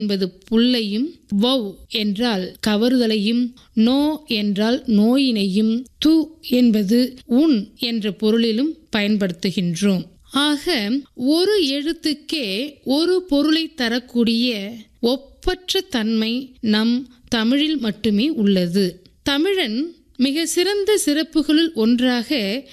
என்பது புல்லையும் வவ் என்றால் கவருதலையும் நோ என்றால் நோயினையும் து என்பது உன் என்ற பொருளிலும் பயன்படுத்துகின்றோம் ஆக ஒரு எழுத்துக்கே ஒரு பொருளை தரக்கூடிய ஒப்பற்ற தன்மை நம் தமிழில் மட்டுமே உள்ளது தமிழன் மிக சிறந்த சிறப்புகளுள் ஒன்றாக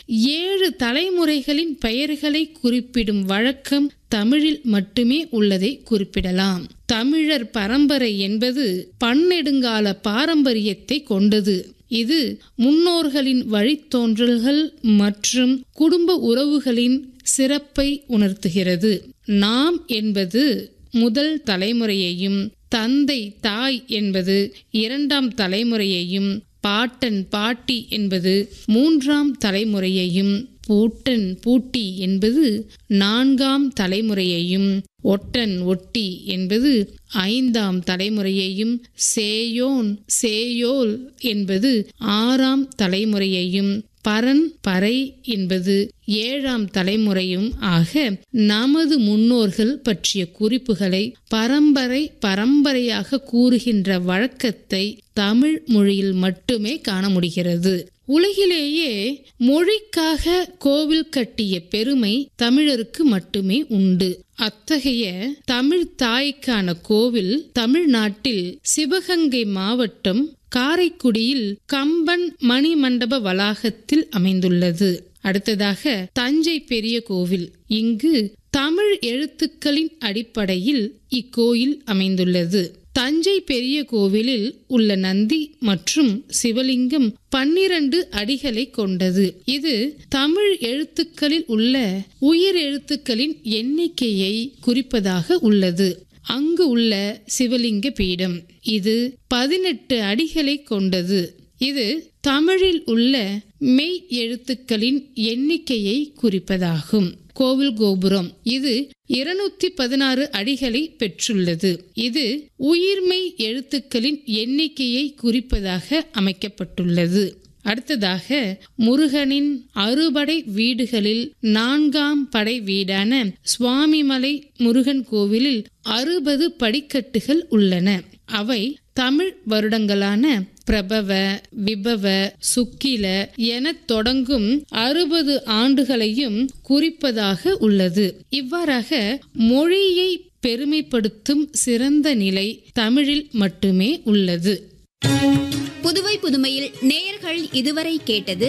ஏழு தலைமுறைகளின் பெயர்களை குறிப்பிடும் வழக்கம் தமிழில் மட்டுமே உள்ளதை குறிப்பிடலாம் தமிழர் பரம்பரை என்பது பன்னெடுங்கால பாரம்பரியத்தை கொண்டது இது முன்னோர்களின் வழித்தோன்றல்கள் மற்றும் குடும்ப உறவுகளின் சிறப்பை உணர்த்துகிறது நாம் என்பது முதல் தலைமுறையையும் தந்தை தாய் என்பது இரண்டாம் தலைமுறையையும் பாட்டன் பாட்டி என்பது மூன்றாம் தலைமுறையையும் பூட்டன் பூட்டி என்பது நான்காம் தலைமுறையையும் ஒட்டன் ஒட்டி என்பது ஐந்தாம் தலைமுறையையும் சேயோன் சேயோல் என்பது ஆறாம் தலைமுறையையும் பரன் பறை என்பது ஏழாம் தலைமுறையும் ஆக நமது முன்னோர்கள் பற்றிய குறிப்புகளை பரம்பரை பரம்பரையாக கூறுகின்ற வழக்கத்தை தமிழ் மொழியில் மட்டுமே காண முடிகிறது உலகிலேயே மொழிக்காக கோவில் கட்டிய பெருமை தமிழருக்கு மட்டுமே உண்டு அத்தகைய தமிழ் தாய்க்கான கோவில் தமிழ்நாட்டில் சிவகங்கை மாவட்டம் காரைக்குடியில் கம்பன் மணிமண்டப வளாகத்தில் அமைந்துள்ளது அடுத்ததாக தஞ்சை பெரிய கோவில் இங்கு தமிழ் எழுத்துக்களின் அடிப்படையில் இக்கோயில் அமைந்துள்ளது தஞ்சை பெரிய கோவிலில் உள்ள நந்தி மற்றும் சிவலிங்கம் பன்னிரண்டு அடிகளை கொண்டது இது தமிழ் எழுத்துக்களில் உள்ள உயிர் எழுத்துக்களின் எண்ணிக்கையை குறிப்பதாக உள்ளது அங்கு உள்ள சிவலிங்க பீடம் இது பதினெட்டு அடிகளை கொண்டது இது தமிழில் உள்ள மெய் எழுத்துக்களின் எண்ணிக்கையை குறிப்பதாகும் கோவில் கோபுரம் இது இருநூத்தி பதினாறு அடிகளை பெற்றுள்ளது இது உயிர்மெய் எழுத்துக்களின் எண்ணிக்கையை குறிப்பதாக அமைக்கப்பட்டுள்ளது அடுத்ததாக முருகனின் அறுபடை வீடுகளில் நான்காம் படை வீடான சுவாமிமலை முருகன் கோவிலில் அறுபது படிக்கட்டுகள் உள்ளன அவை தமிழ் வருடங்களான பிரபவ விபவ சுக்கில என தொடங்கும் அறுபது ஆண்டுகளையும் குறிப்பதாக உள்ளது இவ்வாறாக மொழியை பெருமைப்படுத்தும் சிறந்த நிலை தமிழில் மட்டுமே உள்ளது புதுவை புதுமையில் நேயர்கள் இதுவரை கேட்டது